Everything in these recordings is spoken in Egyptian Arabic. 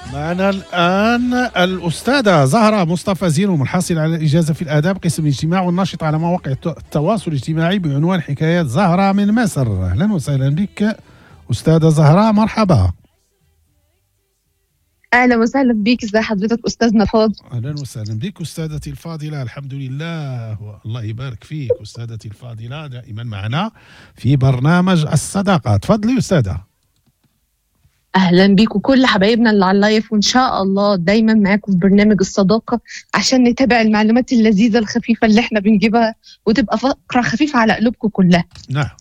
معنا الآن الأستاذة زهرة مصطفى زين محصل على الإجازة في الآداب قسم الاجتماع والناشط على مواقع التواصل الاجتماعي بعنوان حكايات زهرة من مصر أهلا وسهلا بك أستاذة زهرة مرحبا اهلا وسهلا بيك ازي حضرتك استاذنا فاضل اهلا وسهلا بك استاذتي الفاضله الحمد لله الله يبارك فيك استاذتي الفاضله دائما معنا في برنامج الصداقه تفضلي استاذه اهلا بيكم كل حبايبنا اللي على اللايف وان شاء الله دايما معاكم في برنامج الصداقه عشان نتابع المعلومات اللذيذه الخفيفه اللي احنا بنجيبها وتبقى فقره خفيفه على قلوبكم كلها نعم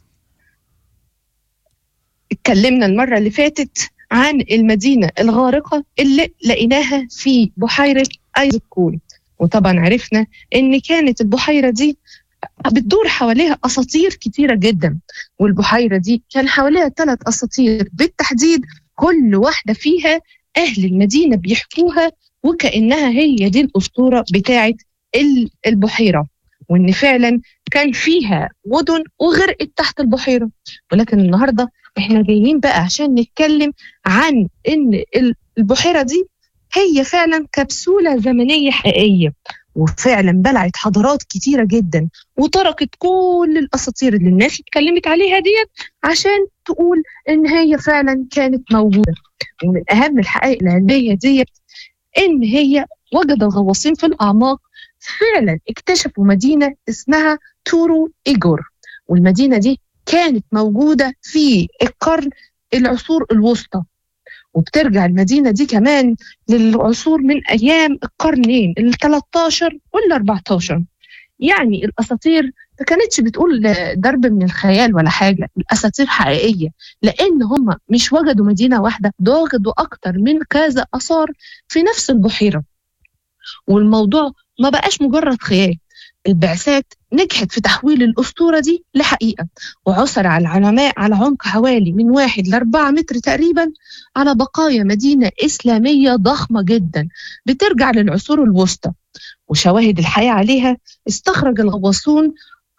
اتكلمنا المره اللي فاتت عن المدينه الغارقه اللي لقيناها في بحيره ايزكول وطبعا عرفنا ان كانت البحيره دي بتدور حواليها اساطير كتيره جدا والبحيره دي كان حواليها ثلاث اساطير بالتحديد كل واحده فيها اهل المدينه بيحكوها وكانها هي دي الاسطوره بتاعه البحيره وان فعلا كان فيها مدن وغرقت تحت البحيره ولكن النهارده احنا جايين بقى عشان نتكلم عن ان البحيره دي هي فعلا كبسوله زمنيه حقيقيه وفعلا بلعت حضارات كتيره جدا وتركت كل الاساطير اللي الناس اتكلمت عليها ديت عشان تقول ان هي فعلا كانت موجوده ومن اهم الحقائق العلميه ديت ان هي وجد الغواصين في الاعماق فعلا اكتشفوا مدينه اسمها تورو ايجور والمدينه دي كانت موجوده في القرن العصور الوسطى وبترجع المدينة دي كمان للعصور من أيام القرنين ال 13 وال 14 يعني الأساطير ما كانتش بتقول ضرب من الخيال ولا حاجة الأساطير حقيقية لأن هم مش وجدوا مدينة واحدة ده وجدوا أكتر من كذا آثار في نفس البحيرة والموضوع ما بقاش مجرد خيال البعثات نجحت في تحويل الأسطورة دي لحقيقة وعثر على العلماء على عمق حوالي من واحد لأربعة متر تقريبا على بقايا مدينة إسلامية ضخمة جدا بترجع للعصور الوسطى وشواهد الحياة عليها استخرج الغواصون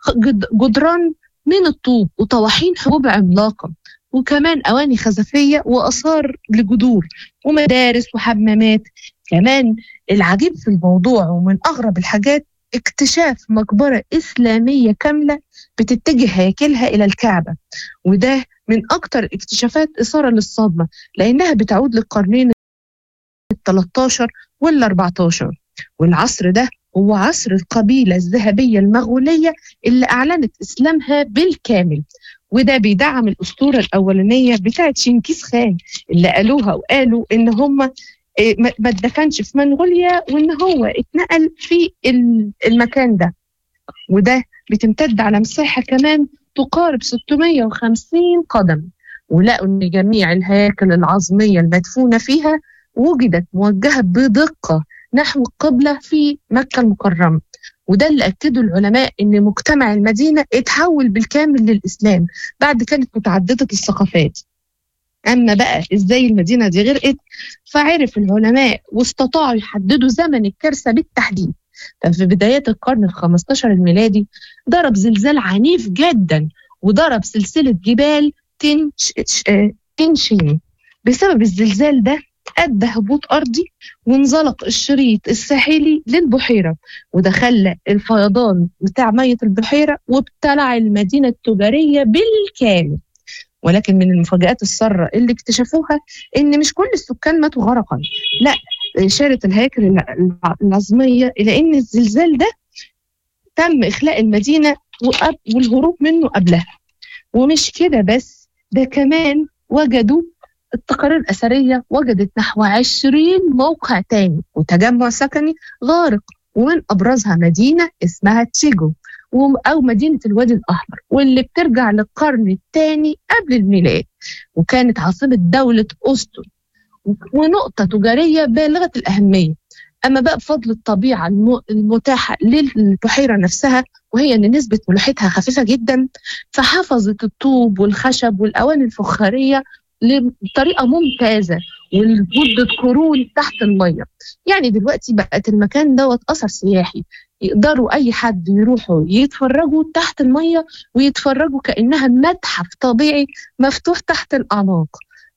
جدران من الطوب وطواحين حبوب عملاقة وكمان أواني خزفية وآثار لجذور ومدارس وحمامات كمان العجيب في الموضوع ومن أغرب الحاجات اكتشاف مقبرة إسلامية كاملة بتتجه هياكلها إلى الكعبة وده من أكتر اكتشافات إثارة للصدمة لأنها بتعود للقرنين ال 13 وال 14 والعصر ده هو عصر القبيلة الذهبية المغولية اللي أعلنت إسلامها بالكامل وده بيدعم الأسطورة الأولانية بتاعت شنكيز خان اللي قالوها وقالوا إن هم ما اتدفنش في منغوليا وان هو اتنقل في المكان ده وده بتمتد على مساحة كمان تقارب 650 قدم ولقوا ان جميع الهياكل العظمية المدفونة فيها وجدت موجهة بدقة نحو القبلة في مكة المكرمة وده اللي أكده العلماء إن مجتمع المدينة اتحول بالكامل للإسلام بعد كانت متعددة الثقافات أما بقى إزاي المدينة دي غرقت فعرف العلماء واستطاعوا يحددوا زمن الكارثة بالتحديد ففي بدايات القرن ال 15 الميلادي ضرب زلزال عنيف جدا وضرب سلسلة جبال تنش... تنشين بسبب الزلزال ده أدى هبوط أرضي وانزلق الشريط الساحلي للبحيرة وده خلى الفيضان بتاع مية البحيرة وابتلع المدينة التجارية بالكامل ولكن من المفاجآت السارة اللي اكتشفوها إن مش كل السكان ماتوا غرقا لا إشارة الهياكل العظمية إلى إن الزلزال ده تم إخلاء المدينة والهروب منه قبلها ومش كده بس ده كمان وجدوا التقارير الأثرية وجدت نحو 20 موقع تاني وتجمع سكني غارق ومن أبرزها مدينة اسمها تشيجو أو مدينة الوادي الأحمر واللي بترجع للقرن الثاني قبل الميلاد وكانت عاصمة دولة أسطن ونقطة تجارية بالغة الأهمية أما بقى بفضل الطبيعة المتاحة للبحيرة نفسها وهي أن نسبة ملوحتها خفيفة جدا فحفظت الطوب والخشب والأواني الفخارية بطريقة ممتازة ولمدة قرون تحت المية يعني دلوقتي بقت المكان دوت أثر سياحي يقدروا أي حد يروحوا يتفرجوا تحت المية ويتفرجوا كأنها متحف طبيعي مفتوح تحت الأعماق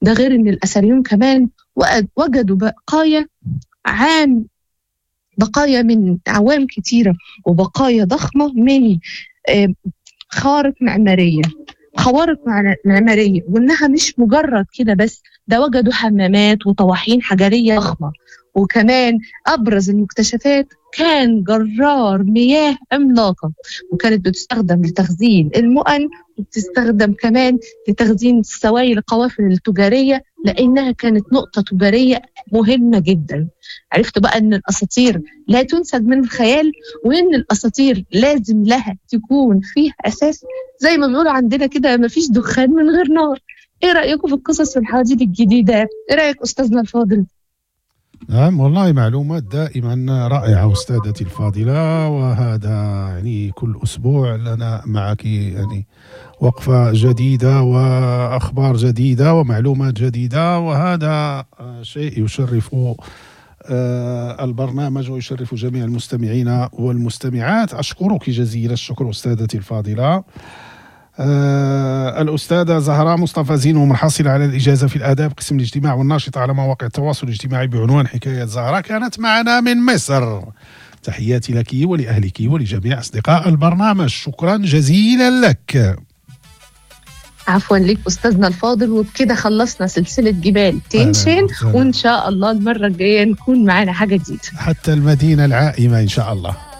ده غير ان الاثريون كمان وجد- وجدوا بقايا عام بقايا من اعوام كتيره وبقايا ضخمه من آه، خوارق معماريه خوارق مع- معماريه وانها مش مجرد كده بس ده وجدوا حمامات وطواحين حجريه ضخمه وكمان ابرز المكتشفات كان جرار مياه عملاقه وكانت بتستخدم لتخزين المؤن وبتستخدم كمان لتخزين السوائل القوافل التجاريه لانها كانت نقطه تجاريه مهمه جدا عرفت بقى ان الاساطير لا تنسج من الخيال وان الاساطير لازم لها تكون فيها اساس زي ما بنقول عندنا كده مفيش دخان من غير نار ايه رايكم في القصص والحواديت الجديده ايه رايك استاذنا الفاضل نعم والله معلومات دائما رائعة أستاذتي الفاضلة وهذا يعني كل أسبوع لنا معك يعني وقفة جديدة وأخبار جديدة ومعلومات جديدة وهذا آه، شيء يشرف آه، البرنامج ويشرف جميع المستمعين والمستمعات أشكرك جزيل الشكر أستاذتي الفاضلة آه الأستاذة زهراء مصطفى زين محصلة على الإجازة في الآداب قسم الاجتماع والناشطة على مواقع التواصل الاجتماعي بعنوان حكاية زهراء كانت معنا من مصر تحياتي لك ولأهلك ولجميع أصدقاء البرنامج شكرا جزيلا لك عفوا ليك استاذنا الفاضل وبكده خلصنا سلسله جبال تنشن أهلاً وسهلاً. وان شاء الله المره الجايه نكون معانا حاجه جديده حتى المدينة العائمة إن شاء الله